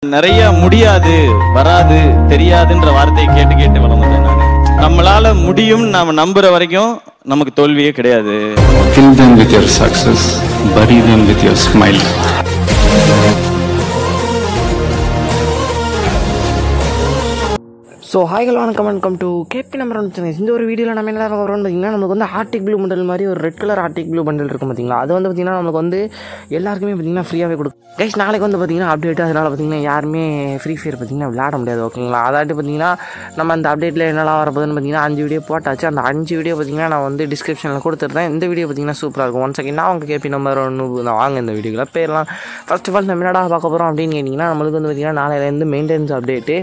நிறைய முடியாது வராது தெரியாதுன்ற வார்த்தையை கேட்டு கேட்டு வளர்ந்துட்டேன் நான் நம்மளால முடியும் நாம நம்புற வரைக்கும் நமக்கு தோல்வியே கிடையாது Fill them with your success, bury them with your smile. So ஹாய்கள் வணக்கம் வணக்கம் டு கேபி நம்பர் ஒன் இந்த ஒரு வீடியோவில் நம்ம என்ன பார்க்க போகிறோம்னு பார்த்தீங்கன்னா நமக்கு வந்து ஆர்டிக் ப்ளூ பண்டல் மாதிரி ஒரு red colour arctic blue bundle இருக்கும் பார்த்தீங்களா அது வந்து பார்த்தீங்கன்னா நமக்கு வந்து எல்லாருக்குமே பார்த்தீங்கன்னா ஃப்ரீயாகவே கொடுக்கும் கைஸ் நாளைக்கு வந்து பார்த்தீங்கன்னா அப்டேட் அதனால் பார்த்தீங்கன்னா யாருமே ஃப்ரீ ஃபயர் பார்த்தீங்கன்னா விளையாட முடியாது ஓகேங்களா அதாட்டு பார்த்தீங்கன்னா நம்ம அந்த அப்டேட்டில் என்னெல்லாம் வரப்போகுதுன்னு பார்த்தீங்கன்னா அஞ்சு வீடியோ போட்டாச்சு அந்த அஞ்சு வீடியோ பார்த்தீங்கன்னா நான் வந்து டிஸ்கிரிப்ஷனில் கொடுத்துருந்தேன் இந்த வீடியோ பார்த்தீங்கன்னா சூப்பராக இருக்கும் ஒன் செகண்ட் நான் உங்கள் கேபி நம்பர் ஒன்று வாங்க இந்த வீடியோவில் பேர்லாம் ஃபர்ஸ்ட் ஆஃப் ஆல் நம்ம என்னடா பார்க்க போகிறோம் அப்படின்னு கேட்டிங்கன்னா நம்மளுக்கு வந்து பார்த்தீங்கன்னா நாளையிலேருந்து மெயின்டெனன்ஸ் அப்டேட்டு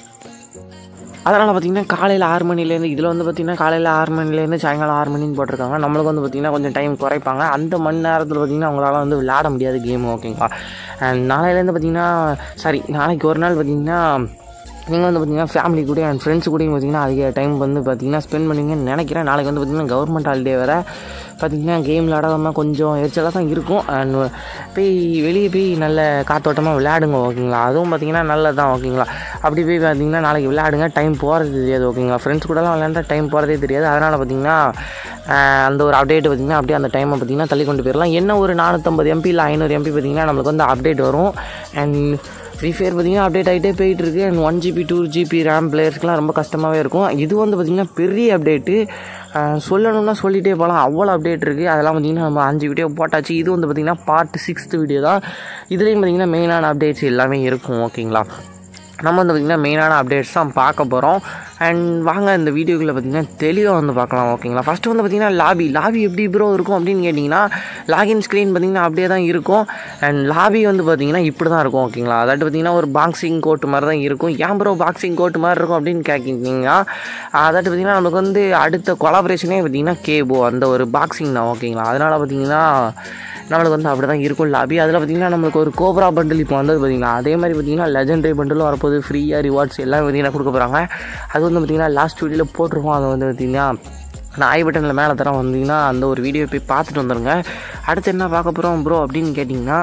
அதனால் பார்த்தீங்கன்னா காலையில் ஆறு மணிலேருந்து இதில் வந்து பார்த்திங்கன்னா காலையில் ஆறு மணிலேருந்து சாயங்காலம் ஆறு மணின்னு போட்டிருக்காங்க நம்மளுக்கு வந்து பார்த்திங்கன்னா கொஞ்சம் டைம் குறைப்பாங்க அந்த மணி நேரத்தில் பார்த்திங்கன்னா அவங்களால வந்து விளையாட முடியாது கேம் ஓகேங்களா அண்ட் நாளையிலேருந்து பார்த்திங்கன்னா சாரி நாளைக்கு ஒரு நாள் பார்த்திங்கன்னா நீங்கள் வந்து பார்த்தீங்கன்னா ஃபேமிலி கூட அண்ட் ஃப்ரெண்ட்ஸ் கூடயும் பார்த்தீங்கன்னா அதிக டைம் வந்து பார்த்தீங்கன்னா ஸ்பெண்ட் பண்ணுவீங்கன்னு நினைக்கிறேன் நாளைக்கு வந்து பார்த்தீங்கன்னா கவர்மெண்ட் ஹாலிடே வேறு பார்த்தீங்கன்னா கேம் விளையாடாமல் கொஞ்சம் எரிச்சலாக தான் இருக்கும் அண்ட் போய் வெளியே போய் நல்ல காத்தோட்டமாக விளையாடுங்க ஓகேங்களா அதுவும் பார்த்தீங்கன்னா நல்லது தான் ஓகேங்களா அப்படி போய் பார்த்தீங்கன்னா நாளைக்கு விளையாடுங்க டைம் போகிறது தெரியாது ஓகேங்களா ஃப்ரெண்ட்ஸ் கூடலாம் விளையாண்டா டைம் போகிறதே தெரியாது அதனால் பார்த்தீங்கன்னா ஆஹ், அந்த ஒரு அப்டேட் பார்த்தீங்கன்னா அப்படியே அந்த டைமை பார்த்தீங்கன்னா தள்ளி கொண்டு போயிடலாம் என்ன ஒரு நானூற்றம்பது எம்பி இல்லை ஐநூறு எம்பி பார்த்தீங்கன்னா நம்மளுக்கு வந்து அப்டேட் வரும் அண்ட் ஃப்ரீ ஃபயர் பார்த்தீங்கன்னா அப்டேட் ஆகிட்டே போயிட்டு இருக்கு and one GB two GB RAM பிளேயர்ஸ்க்குலாம் ரொம்ப கஷ்டமாகவே இருக்கும் இது வந்து பார்த்திங்கன்னா பெரிய அப்டேட்டு சொல்லணும்னா சொல்லிகிட்டே போகலாம் அவ்வளோ அப்டேட் இருக்குது அதெல்லாம் பார்த்திங்கன்னா நம்ம அஞ்சு வீடியோ போட்டாச்சு இது வந்து பார்த்திங்கன்னா பார்ட் சிக்ஸ்த் வீடியோ தான் இதுலேயும் பார்த்திங்கன்னா மெயினான அப்டேட்ஸ் எல்லாமே இருக்கும் ஓகேங்களா நம்ம வந்து பார்த்திங்கன்னா மெயினான அப்டேட்ஸ் தான் பார்க்க போகிறோம் அண்ட் வாங்க இந்த வீடியோக்குள்ளே பார்த்திங்கன்னா தெளிவாக வந்து பார்க்கலாம் ஓகேங்களா ஃபஸ்ட்டு வந்து பார்த்திங்கன்னா லாபி லாபி எப்படி ப்ரோ இருக்கும் அப்படின்னு கேட்டிங்கன்னா லாகின் ஸ்க்ரீன் பார்த்திங்கன்னா அப்படியே தான் இருக்கும் அண்ட் லாபி வந்து பார்த்திங்கன்னா இப்படி தான் இருக்கும் ஓகேங்களா அதாட்டு பார்த்திங்கன்னா ஒரு பாக்ஸிங் கோட் மாதிரி தான் இருக்கும் ஏன் ப்ரோ பாக்ஸிங் கோட் மாதிரி இருக்கும் அப்படின்னு கேட்கிங்கன்னா அதாட்டு பார்த்திங்கன்னா நமக்கு வந்து அடுத்த கொலாபரேஷனே பார்த்திங்கன்னா கேபோ அந்த ஒரு பாக்ஸிங் தான் ஓகேங்களா அதனால் பார்த்திங்கன்னா நம்மளுக்கு வந்து அப்படி தான் இருக்கும் லாபி அதில் பார்த்திங்கன்னா நம்மளுக்கு ஒரு கோப்ரா பண்டில் இப்போ வந்தது பார்த்திங்கன்னா அதே மாதிரி பார்த்திங்கன்னா லெஜெண்டரி பண்டிலும் வரப்போகுது ஃப்ரீயாக ரிவார்ட்ஸ் எல்லாம் பார்த்திங்கன்னா கொடுக்க போகிறாங்க அது வந்து பார்த்திங்கன்னா லாஸ்ட் வீடியோவில் போட்டிருக்கோம் அதை வந்து பார்த்திங்கன்னா நான் ஐ பட்டனில் மேலே தரம் வந்தீங்கன்னா அந்த ஒரு வீடியோ போய் பார்த்துட்டு வந்துடுங்க அடுத்து என்ன பார்க்க போகிறோம் ப்ரோ அப்படின்னு கேட்டிங்கன்னா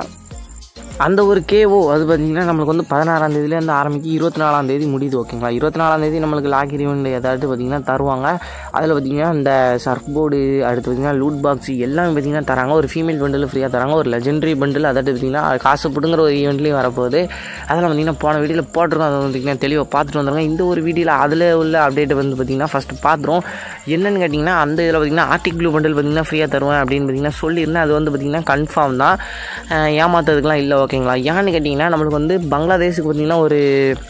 அந்த ஒரு கேஓ அது பார்த்தீங்கன்னா நம்மளுக்கு வந்து பதினாறாம் தேதியிலேருந்து ஆரம்பிக்கு இருபத்தி நாலாம் தேதி முடியுது ஓகேங்களா இருபத்தி நாலாம் தேதி நம்மளுக்கு லாக் ஈவெண்ட் ஏதாவது பார்த்தீங்கன்னா தருவாங்க அதில் பார்த்தீங்கன்னா இந்த சர்ஃப் போர்டு அடுத்து பார்த்தீங்கன்னா லூட் பாக்ஸ் எல்லாமே பார்த்தீங்கன்னா தராங்க ஒரு ஃபீமேல் பண்டில் ஃப்ரீயாக தராங்க ஒரு லெஜெண்டரி பண்டில் அதாவது பார்த்தீங்கன்னா காசு பிடுங்குற ஒரு ஈவெண்ட்லேயும் வரப்போகுது அதெல்லாம் பார்த்தீங்கன்னா போன வீடியோவில் போட்டிருக்கோம் அதை பார்த்தீங்கன்னா தெளிவாக பார்த்துட்டு வந்துருங்க இந்த ஒரு வீடியோவில் அதில் உள்ள அப்டேட்டை வந்து பார்த்தீங்கன்னா ஃபஸ்ட்டு பார்த்துரும் என்னென்னு கேட்டிங்கன்னா அந்த இதில் பார்த்தீங்கன்னா ஆர்டிக் ப்ளூ பண்டில் பார்த்தீங்கன்னா ஃப்ரீயாக தருவேன் அப்படின்னு பார்த்தீங்கன்னா சொல்லியிருந்தேன் அது வந்து பார்த்தீங்கன்னா கன்ஃபார்ம் தான் அஹ் ஏமாத்துறதுக்குலாம் இல்லை ஓகேங்களா ஏன்னு கேட்டிங்கன்னா நம்மளுக்கு வந்து பங்களாதேஷுக்கு பார்த்தீங்கன்னா ஒரு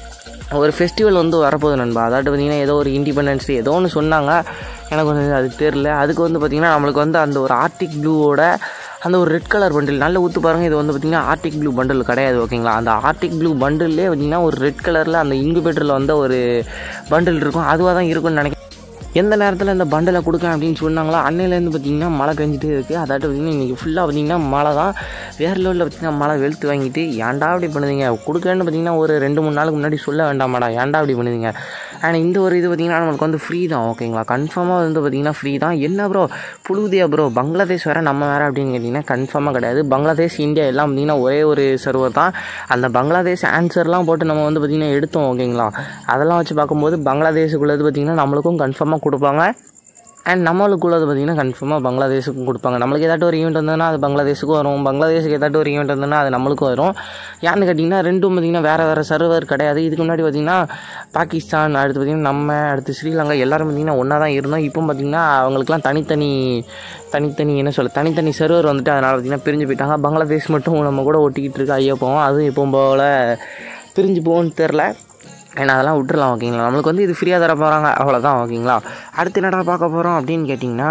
ஒரு ஃபெஸ்டிவல் வந்து வரப்போகுது நண்பா அதாட்டு பார்த்தீங்கன்னா ஏதோ ஒரு இண்டிபெண்டன்ஸ் டே ஏதோ ஒன்று சொன்னாங்க எனக்கு வந்து அது தெரில அதுக்கு வந்து பார்த்திங்கன்னா நம்மளுக்கு வந்து அந்த ஒரு ஆர்டிக் ப்ளூவோட அந்த ஒரு ரெட் கலர் பண்டில் நல்ல ஊற்று பாருங்கள் இது வந்து பார்த்திங்கன்னா ஆர்டிக் ப்ளூ பண்டில் கிடையாது ஓகேங்களா அந்த ஆர்டிக் ப்ளூ பண்டில்லே பார்த்திங்கன்னா ஒரு ரெட் கலரில் அந்த இன்குபேட்டரில் வந்த ஒரு பண்டில் இருக்கும் அதுவாக தான் இருக்கும்னு நினைக்கிறேன் எந்த நேரத்தில் இந்த பண்டலை கொடுக்கேன் அப்படின்னு சொன்னாங்களோ அன்னையிலேருந்து பார்த்தீங்கன்னா மழை பெஞ்சிட்டே இருக்குது அதாட்டு பார்த்தீங்கன்னா இன்றைக்கி ஃபுல்லாக பார்த்தீங்கன்னா மழை தான் வேறு லெவலில் பார்த்தீங்கன்னா மழை வெளுத்து வாங்கிட்டு ஏன்டா அப்படி பண்ணுதீங்க கொடுக்கன்னு பார்த்தீங்கன்னா ஒரு ரெண்டு மூணு நாளுக்கு முன்னாடி சொல்ல வேண்டாமாடா ஏன்டா அப்படி பண்ணுதீங்க ஆனால் இந்த ஒரு இது பார்த்தீங்கன்னா நம்மளுக்கு வந்து ஃப்ரீ தான் ஓகேங்களா கன்ஃபார்மாக வந்து பார்த்தீங்கன்னா ஃப்ரீ தான் என்ன ப்ரோ புழுதியா ப்ரோ பங்களாதேஷ் வேறு நம்ம வேறு அப்படின்னு கேட்டிங்கன்னா கன்ஃபார்மாக கிடையாது பங்களாதேஷ் இந்தியா எல்லாம் பார்த்தீங்கன்னா ஒரே ஒரு சர்வர் தான் அந்த பங்களாதேஷ் ஆன்சர்லாம் போட்டு நம்ம வந்து பார்த்திங்கன்னா எடுத்தோம் ஓகேங்களா அதெல்லாம் வச்சு பார்க்கும்போது பங்களாதேஷுக்குள்ளது பார்த்திங்கன்னா நம்மளுக்கும் கன்ஃபார்மாக கொடுப்பாங்க அண்ட் நம்மளுக்குள்ளது பார்த்திங்கன்னா கன்ஃபார்மாக பங்களாதேஷுக்கும் கொடுப்பாங்க நம்மளுக்கு ஏதாட்டும் ஒரு ஈவெண்ட் வந்ததுன்னா அது பங்களாதேஷுக்கும் வரும் பங்களாதேஷுக்கு ஏதாட்டும் ஒரு ஈவெண்ட் வந்ததுன்னா அது நம்மளுக்கும் வரும் ஏன்னு கேட்டிங்கன்னா ரெண்டும் பார்த்திங்கன்னா வேறு வேறு சர்வர் கிடையாது இதுக்கு முன்னாடி பார்த்திங்கன்னா பாகிஸ்தான் அடுத்து பார்த்திங்கன்னா நம்ம அடுத்து ஸ்ரீலங்கா எல்லாரும் பார்த்திங்கன்னா ஒன்றா தான் இருந்தோம் இப்போ பார்த்திங்கன்னா அவங்களுக்குலாம் தனித்தனி தனித்தனி என்ன சொல்ல தனித்தனி சர்வர் வந்துட்டு அதனால் பார்த்திங்கன்னா பிரிஞ்சு போயிட்டாங்க பங்களாதேஷ் மட்டும் நம்ம கூட ஒட்டிக்கிட்டு இருக்கு ஐயோ போவோம் அதுவும் இப்போ போல் பிரிஞ்சு போகும்னு தெரில ஏன்னா அதெல்லாம் விட்டுறலாம் ஓகேங்களா நம்மளுக்கு வந்து இது ஃப்ரீயாக தர போகிறாங்க அவ்வளோதான் ஓகேங்களா அடுத்து என்னடா பார்க்க போகிறோம் அப்படின்னு கேட்டிங்கன்னா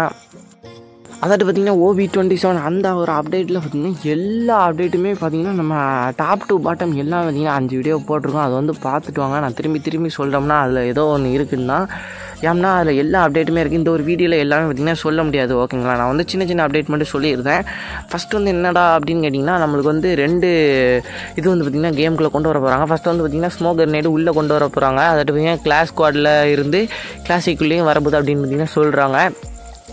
அதாட்டு பார்த்தீங்கன்னா ஓபி டுவெண்ட்டி செவன் அந்த ஒரு அப்டேட்டில் பார்த்தீங்கன்னா எல்லா அப்டேட்டுமே பார்த்தீங்கன்னா நம்ம டாப் டு பாட்டம் எல்லாம் பார்த்தீங்கன்னா அஞ்சு வீடியோ போட்டிருக்கோம் அதை வந்து பார்த்துட்டு வாங்க நான் திரும்பி திரும்பி சொல்கிறோம்னா அதில் ஏதோ ஒன்று இருக்குன்னா ஏன்னா அதில் எல்லா அப்டேட்டுமே இருக்குது இந்த ஒரு வீடியோவில் எல்லாமே பார்த்தீங்கன்னா சொல்ல முடியாது ஓகேங்களா நான் வந்து சின்ன சின்ன அப்டேட் மட்டும் சொல்லியிருந்தேன் ஃபஸ்ட் வந்து என்னடா அப்படின்னு கேட்டிங்கன்னா நம்மளுக்கு வந்து ரெண்டு இது வந்து பார்த்திங்கன்னா கேமுக்குள்ளே கொண்டு வர போகிறாங்க ஃபஸ்ட்டு வந்து பார்த்திங்கன்னா ஸ்மோக் கிரனேடு உள்ளே கொண்டு வர போகிறாங்க அதாட்டு பார்த்திங்கன்னா கிளாஸ் ஸ்குவாடில் இருந்து கிளாசிக்குள்ளேயும் வரப்போகுது அப்படின்னு பார்த்திங்கன்னா சொல்கிறாங்க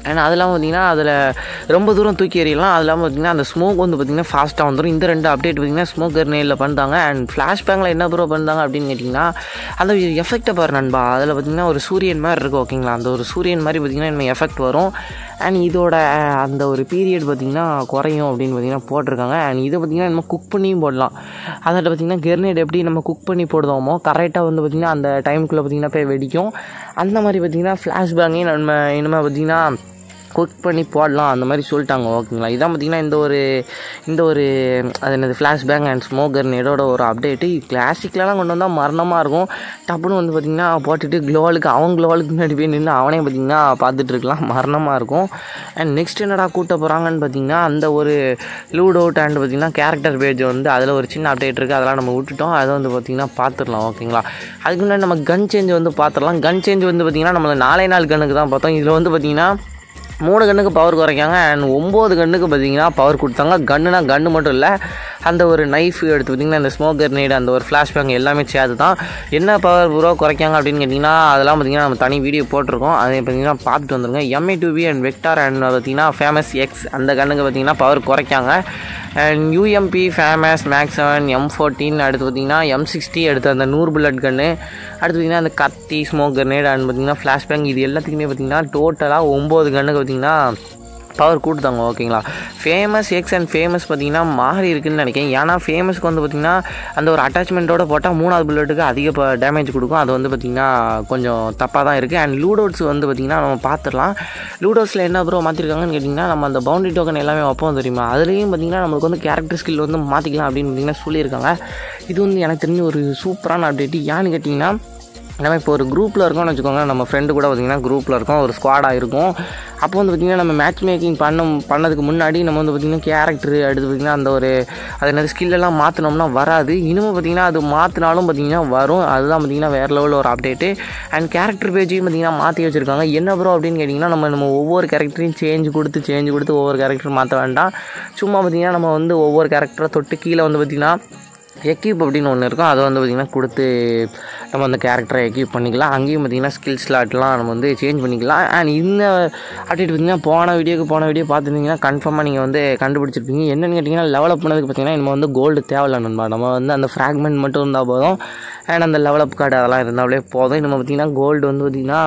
அண்ட் அது இல்லாமல் பார்த்தீங்கன்னா அதில் ரொம்ப தூரம் தூக்கி எறியலாம் அது இல்லாமல் பார்த்தீங்கன்னா அந்த ஸ்மோக் வந்து பார்த்தீங்கன்னா ஃபாஸ்ட்டாக வந்துடும் இந்த ரெண்டு அப்டேட் பார்த்தீங்கன்னா ஸ்மோக் கர்னேயில் பண்ணிட்டாங்க அண்ட் ஃப்ளாஷ் பேங்கில் என்ன ப்ரோ பண்ணிட்டாங்க அப்படின்னு கேட்டிங்கன்னா அந்த எஃபெக்டை பாரு நண்பா அதில் பார்த்தீங்கன்னா ஒரு சூரியன் மாதிரி இருக்கும் ஓகேங்களா அந்த ஒரு சூரியன் மாதிரி பார்த்தீங்கன்னா நம்ம எஃபெக்ட் வரும் அண்ட் இதோட அந்த ஒரு பீரியட் பார்த்திங்கன்னா குறையும் அப்படின்னு பார்த்தீங்கன்னா போட்டிருக்காங்க அண்ட் இதை பார்த்திங்கன்னா நம்ம குக் பண்ணியும் போடலாம் அதில் பார்த்திங்கன்னா கெர்னேட் எப்படி நம்ம குக் பண்ணி போடுதோமோ கரெக்டாக வந்து பார்த்திங்கன்னா அந்த டைமுக்குள்ளே பார்த்திங்கன்னா போய் வெடிக்கும் அந்த மாதிரி பார்த்திங்கன்னா ஃப்ளாஷ்பேங்கையும் நம்ம இனிமேல் பார்த்திங்கன்னா குக் பண்ணி போடலாம் அந்த மாதிரி சொல்லிட்டாங்க ஓகேங்களா இதான் பார்த்திங்கன்னா இந்த ஒரு இந்த ஒரு அது என்னது ஃப்ளாஷ்பேங் அண்ட் ஸ்மோக்கர் இதோட ஒரு அப்டேட்டு கிளாசிக்லலாம் கொண்டு வந்தால் மரணமாக இருக்கும் டப்புன்னு வந்து பார்த்திங்கன்னா போட்டுட்டு க்ளோவாலுக்கு அவன் க்ளோவாலுக்கு முன்னாடி போய் நின்று அவனே பார்த்திங்கன்னா பார்த்துட்டு இருக்கலாம் மரணமாக இருக்கும் அண்ட் நெக்ஸ்ட் என்னடா கூட்ட போகிறாங்கன்னு பார்த்திங்கன்னா அந்த ஒரு லூட் அவுட் அண்ட் பார்த்திங்கன்னா கேரக்டர் பேஜ் வந்து அதில் ஒரு சின்ன அப்டேட் இருக்குது அதெல்லாம் நம்ம விட்டுட்டோம் அதை வந்து பார்த்திங்கன்னா பார்த்துடலாம் ஓகேங்களா அதுக்கு முன்னாடி நம்ம கன் சேஞ்ச் வந்து பார்த்துடலாம் கன் சேஞ்ச் வந்து பார்த்திங்கன்னா நம்ம நாலே நாள் கண்ணுக்கு தான் பார்த்தோம் இதில் வந்து பார்த்திங்கன்னா மூணு கண்ணுக்கு பவர் குறைக்காங்க அண்ட் ஒம்பது கண்ணுக்கு பார்த்தீங்கன்னா பவர் கொடுத்தாங்க கன்னுனா கன்று மட்டும் இல்லை அந்த ஒரு நைஃப் எடுத்து பார்த்தீங்கன்னா அந்த ஸ்மோக் கர்னேட் அந்த ஒரு ஃப்ளாஷ் பேங்க் எல்லாமே சேர்த்து தான் என்ன பவர் ப்ரோ குறைக்காங்க அப்படின்னு கேட்டிங்கன்னா அதெல்லாம் பார்த்தீங்கன்னா நம்ம தனி வீடியோ போட்டிருக்கோம் அதை பார்த்தீங்கன்னா பார்த்துட்டு வந்துருங்க எம்ஏ டூபி அண்ட் வெக்டார் அண்ட் பார்த்தீங்கன்னா ஃபேமஸ் எக்ஸ் அந்த கண்ணுக்கு பார்த்தீங்கன்னா பவர் குறைக்காங்க and UMP FAMAS max seven M fourteen அடுத்து பார்த்தீங்கன்னா எம் சிக்ஸ்டி அடுத்து அந்த நூறு புல்லட் கன்று அடுத்து பார்த்தீங்கன்னா அந்த கத்தி ஸ்மோக் கர்னேட் அண்ட் பார்த்தீங்கன்னா ஃப்ளாஷ் பேங்க் இது எல்லாத்துக்குமே பார்த்தீங்கன்னா டோட்டலாக ஒம்பது கண்ணுக்கு பார்த்தீங்கன்னா பவர் கூட்டுதாங்க ஓகேங்களா ஃபேமஸ் எக்ஸ் அண்ட் ஃபேமஸ் பார்த்தீங்கன்னா மாறி இருக்குன்னு நினைக்கிறேன் ஏன்னா ஃபேமஸ்க்கு வந்து பார்த்திங்கன்னா அந்த ஒரு அட்டாச்மெண்ட்டோட போட்டால் மூணாவது புல்லட்டுக்கு அதிக டேமேஜ் கொடுக்கும் அது வந்து பார்த்திங்கன்னா கொஞ்சம் தப்பாக தான் இருக்குது அண்ட் லூடோட்ஸ் வந்து பார்த்திங்கன்னா நம்ம பார்த்துடலாம் லூடோட்ஸில் என்ன ப்ரோ மாற்றிருக்காங்கன்னு கேட்டிங்கன்னா நம்ம அந்த பவுண்டரி டோக்கன் எல்லாமே வைப்போம் தெரியுமா அதுலேயும் பார்த்திங்கன்னா நம்மளுக்கு வந்து கேரக்டர் ஸ்கில் வந்து மாற்றிக்கலாம் அப்படின்னு பார்த்திங்கன்னா சொல்லியிருக்காங்க இது வந்து எனக்கு தெரிஞ்ச ஒரு சூப்பரான அப்டேட் ஏன்னு கேட்டிங்கன்னா நம்ம இப்போ ஒரு குரூப்பில் இருக்கோம்னு வச்சுக்கோங்க நம்ம ஃப்ரெண்டு கூட பார்த்திங்கன்னா குரூப்பில் இருக்கோம் ஒரு ஸ்குவாடாக இருக்கும் அப்போ வந்து பார்த்திங்கன்னா நம்ம மேட்ச் மேக்கிங் பண்ண பண்ணதுக்கு முன்னாடி நம்ம வந்து பார்த்திங்கன்னா கேரக்டர் அடுத்து பார்த்திங்கன்னா அந்த ஒரு அது என்னது ஸ்கில்லெல்லாம் மாற்றினோம்னா வராது இனிமே பார்த்திங்கன்னா அது மாற்றினாலும் பார்த்திங்கன்னா வரும் அதுதான் பார்த்திங்கன்னா வேறு லெவலில் ஒரு அப்டேட்டு அண்ட் கேரக்டர் பேஜையும் பார்த்திங்கன்னா மாற்றி வச்சுருக்காங்க என்ன ப்ரோ அப்படின்னு கேட்டிங்கன்னா நம்ம நம்ம ஒவ்வொரு கேரக்டரையும் சேஞ்ச் கொடுத்து சேஞ்ச் கொடுத்து ஒவ்வொரு கேரக்டர் மாற்ற வேண்டாம் சும்மா பார்த்திங்கன்னா நம்ம வந்து ஒவ்வொரு கேரக்டரை தொட்டு கீழே வந்து பார்த்திங்கன்னா எக்யூப் அப்படின்னு ஒன்று இருக்கும் அதை வந்து பார்த்திங்கன்னா கொடுத்து நம்ம அந்த கேரக்டரை எக்யூப் பண்ணிக்கலாம் அங்கேயும் பார்த்திங்கன்னா ஸ்கில் ஸ்லாட்லாம் நம்ம வந்து சேஞ்ச் பண்ணிக்கலாம் அண்ட் இந்த அப்டேட் பார்த்திங்கன்னா போன வீடியோக்கு போன வீடியோ பார்த்துருந்தீங்கன்னா கன்ஃபார்மாக நீங்கள் வந்து கண்டுபிடிச்சிருப்பீங்க என்னென்னு கேட்டிங்கன்னா லெவலப் பண்ணதுக்கு பார்த்திங்கன்னா நம்ம வந்து கோல்டு தேவையில்ல நண்பா நம்ம வந்து அந்த ஃப்ராக்மெண்ட் மட்டும் இருந்தால் போதும் அண்ட் அந்த லெவலப் கார்டு அதெல்லாம் இருந்தாலே போதும் நம்ம பார்த்திங்கன்னா கோல்டு வந்து பார்த்திங்கன்னா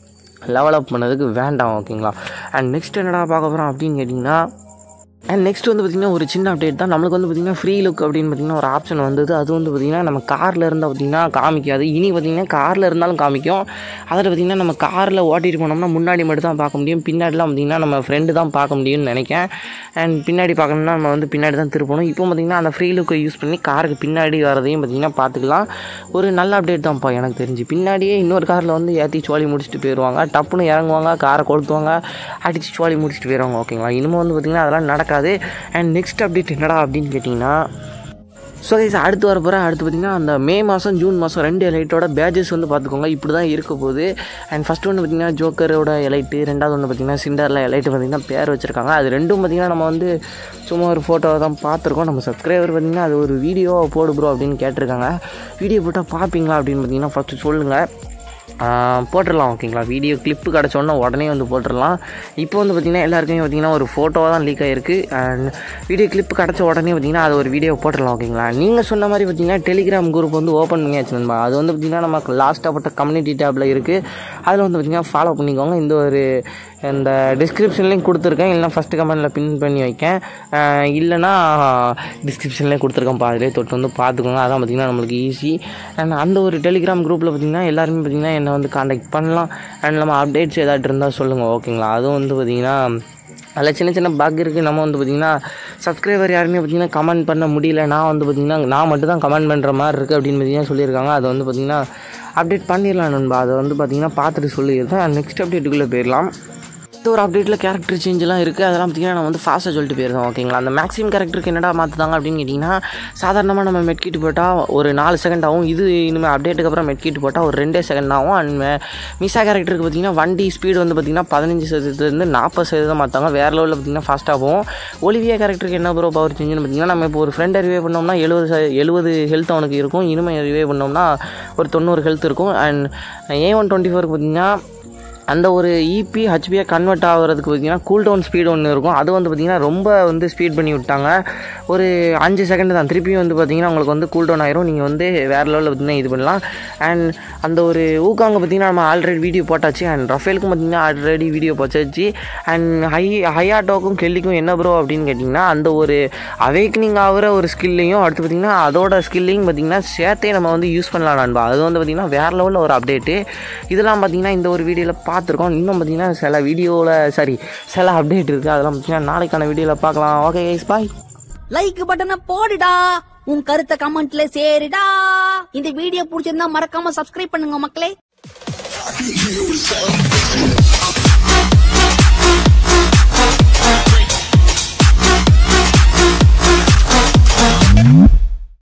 லெவலப் பண்ணதுக்கு வேண்டாம் ஓகேங்களா அண்ட் நெக்ஸ்ட் என்னடா பார்க்க போகிறோம் அப்படின்னு கேட்டிங்கன்னா அண்ட் நெக்ஸ்ட் வந்து பார்த்திங்கன்னா ஒரு சின்ன அப்டேட் தான் நம்மளுக்கு வந்து பார்த்திங்கன்னா ஃப்ரீ லுக் அப்படின்னு பார்த்திங்கன்னா ஒரு ஆப்ஷன் வந்தது அது வந்து பார்த்திங்கன்னா நம்ம காரில் இருந்தால் பார்த்திங்கன்னா காமிக்காது இனி பார்த்திங்கன்னா காரில் இருந்தாலும் காமிக்கும் அதில் பார்த்திங்கன்னா நம்ம காரில் ஓட்டிட்டு போனோம்னா முன்னாடி மட்டும் தான் பார்க்க முடியும் பின்னாடிலாம் பார்த்திங்கன்னா நம்ம ஃப்ரெண்டு தான் பார்க்க முடியும்னு நினைக்கிறேன் அண்ட் பின்னாடி பார்க்கணும்னா நம்ம வந்து பின்னாடி தான் திருப்பணும் இப்போ பார்த்திங்கன்னா அந்த ஃப்ரீ லுக்கை யூஸ் பண்ணி காருக்கு பின்னாடி வரதையும் பார்த்திங்கன்னா பார்த்துக்கலாம் ஒரு நல்ல அப்டேட் தான்ப்பா எனக்கு தெரிஞ்சு பின்னாடியே இன்னொரு காரில் வந்து ஏற்றி சோழி முடிச்சுட்டு போயிடுவாங்க டப்புன்னு இறங்குவாங்க காரை கொளுத்துவாங்க அடித்து சோழி முடிச்சுட்டு போயிடுவாங்க ஓகேங்களா இனிமேல் வந்து பார்த்திங்கன்னா அதெல்லாம் நடக்காது அண்ட் நெக்ஸ்ட் அப்டேட் என்னடா அப்படின்னு கேட்டிங்கன்னா ஸோ கைஸ் அடுத்து வர போகிற அடுத்து பார்த்திங்கன்னா அந்த மே மாதம் ஜூன் மாதம் ரெண்டு எலைட்டோட பேஜஸ் வந்து பார்த்துக்கோங்க இப்படி தான் இருக்க போகுது அண்ட் ஃபஸ்ட் ஒன்று பார்த்திங்கன்னா ஜோக்கரோட எலைட்டு ரெண்டாவது ஒன்று பார்த்திங்கன்னா சிண்டரில் எலைட்டு பார்த்திங்கன்னா பேர் வச்சுருக்காங்க அது ரெண்டும் பார்த்திங்கன்னா நம்ம வந்து சும்மா ஒரு ஃபோட்டோவை தான் பார்த்துருக்கோம் நம்ம சப்ஸ்கிரைபர் பார்த்திங்கன்னா அது ஒரு வீடியோ போடு ப்ரோ அப்படின்னு கேட்டிருக்காங்க வீடியோ போட்டால் பார்ப்பீங்களா அப்படின்னு பார்த்திங்கன்னா ஃபஸ்ட்டு சொல்லுங்கள் போட்டுடலாம் ஓகேங்களா வீடியோ கிளிப்பு கிடச்சோன்னா உடனே வந்து போட்டுடலாம் இப்போ வந்து பார்த்திங்கன்னா எல்லாருக்குமே பார்த்திங்கன்னா ஒரு ஃபோட்டோவாக தான் லீக் ஆகிருக்கு அண்ட் வீடியோ கிளிப்பு கிடச்ச உடனே பார்த்திங்கன்னா அது ஒரு வீடியோ போட்டுடலாம் ஓகேங்களா நீங்கள் சொன்ன மாதிரி பார்த்திங்கன்னா டெலிகிராம் குரூப் வந்து ஓப்பன் பண்ணியாச்சு நண்பா அது வந்து பார்த்திங்கன்னா நமக்கு லாஸ்ட்டாக போட்ட கம்யூனிட்டி டேப்பில் இருக்குது அதில் வந்து பார்த்திங்கன்னா ஃபாலோ பண்ணிக்கோங்க இந்த ஒரு இந்த டிஸ்கிரிப்ஷன்லேயும் கொடுத்துருக்கேன் இல்லைனா ஃபஸ்ட்டு கமெண்ட்டில் பின் பண்ணி வைக்கேன் அஹ் இல்லைனா டிஸ்கிரிப்ஷன்லேயும் கொடுத்துருக்கேன் பாதிலே தொட்டு வந்து பார்த்துக்கோங்க அதான் பார்த்திங்கன்னா நம்மளுக்கு ஈஸி அண்ட் அந்த ஒரு டெலிகிராம் குரூப்பில் பார்த்திங்கன்னா எல்லாருமே பார்த்திங்கன்னா என்னை வந்து காண்டாக்ட் பண்ணலாம் அண்ட் நம்ம அப்டேட்ஸ் ஏதாட்டு இருந்தால் சொல்லுங்கள் ஓகேங்களா அதுவும் வந்து பார்த்திங்கன்னா அதில் சின்ன சின்ன பக் இருக்குது நம்ம வந்து பார்த்திங்கன்னா சப்ஸ்கிரைபர் யாருமே பார்த்திங்கன்னா கமெண்ட் பண்ண முடியல நான் வந்து பார்த்திங்கன்னா நான் மட்டும் தான் கமெண்ட் பண்ணுற மாதிரி இருக்குது அப்படின்னு பார்த்திங்கன்னா சொல்லியிருக்காங்க அதை வந்து பார்த்திங்கன்னா அப்டேட் பண்ணிடலாம் நண்பா அதை வந்து பார்த்திங்கன்னா பார்த்துட்டு சொல்லியிருந்தேன் நெக்ஸ்ட் அப்டேட்டுக்குள்ளே போயிடலாம் அடுத்த ஒரு அப்டேட்டில் கேரக்டர் சேஞ்செலாம் இருக்குது அதெல்லாம் பார்த்திங்கன்னா நான் வந்து ஃபாஸ்ட்டாக சொல்லிட்டு போயிருந்தோம் ஓகேங்களா அந்த மேக்ஸிமம் கேரக்டருக்கு என்னடா மாற்றுதாங்க அப்படின்னு கேட்டிங்கன்னா சாதாரணமாக நம்ம மெட்கிட் போட்டால் ஒரு நாலு செகண்ட் ஆகும் இது இனிமேல் அப்டேட்டுக்கு அப்புறம் மெட்கிட் போட்டால் ஒரு ரெண்டே செகண்ட் ஆகும் அண்ட் மிசா கேரக்டருக்கு பார்த்திங்கன்னா வண்டி ஸ்பீடு வந்து பார்த்திங்கன்னா பதினஞ்சு சதவீதத்துலேருந்து நாற்பது சதவீதம் மாற்றாங்க வேறு லெவலில் பார்த்திங்கன்னா ஃபாஸ்ட்டாக போகும் ஒலிவியா கேரக்டருக்கு என்ன ப்ரோ பவர் சேஞ்சுன்னு பார்த்திங்கன்னா நம்ம இப்போ ஒரு ஃப்ரெண்டை ரிவே பண்ணோம்னா எழுபது ச எழுபது ஹெல்த் அவனுக்கு இருக்கும் இனிமேல் ரிவே பண்ணோம்னா ஒரு தொண்ணூறு ஹெல்த் இருக்கும் அண்ட் ஏ ஒன் டுவெண்ட்டி ஃபோருக்கு பார்த்திங்கன்னா அந்த ஒரு இபி ஹெச்பியை கன்வெர்ட் ஆகிறதுக்கு பார்த்தீங்கன்னா கூல் டவுன் ஸ்பீடு ஒன்று இருக்கும் அது வந்து பார்த்திங்கன்னா ரொம்ப வந்து ஸ்பீட் பண்ணி விட்டாங்க ஒரு அஞ்சு செகண்ட் தான் திருப்பியும் வந்து பார்த்திங்கன்னா உங்களுக்கு வந்து கூல் டவுன் ஆயிரும் நீங்கள் வந்து வேறு லெவலில் பார்த்திங்கன்னா இது பண்ணலாம் அண்ட் அந்த ஒரு ஊக்காங்க பார்த்திங்கன்னா நம்ம ஆல்ரெடி வீடியோ போட்டாச்சு அண்ட் ரஃபேலுக்கும் பார்த்திங்கன்னா ஆல்ரெடி வீடியோ போச்சாச்சு அண்ட் ஹை ஹையாட்டோக்கும் கெல்லிக்கும் என்ன ப்ரோ அப்படின்னு கேட்டிங்கன்னா அந்த ஒரு அவேக்கனிங் ஆகிற ஒரு ஸ்கில்லையும் அடுத்து பார்த்திங்கன்னா அதோட ஸ்கில்லையும் பார்த்திங்கன்னா சேர்த்தே நம்ம வந்து யூஸ் பண்ணலாம் நண்பா அது வந்து பார்த்திங்கன்னா வேறு லெவலில் ஒரு அப்டேட்டு இதெல்லாம் பார்த்திங்கன்னா இந்த ஒரு வீடியோவில் பார்த்துருக்கோம் இன்னும் பார்த்திங்கன்னா சில வீடியோவில் சாரி சில அப்டேட் இருக்குது அதெல்லாம் பார்த்திங்கன்னா நாளைக்கான வீடியோவில் பார்க்கலாம் ஓகே பாய் லைக் பட்டனை போடுடா உன் கருத்தை கமெண்ட்ல சேருடா இந்த வீடியோ பிடிச்சிருந்தா மறக்காம சப்ஸ்கிரைப் பண்ணுங்க மக்களே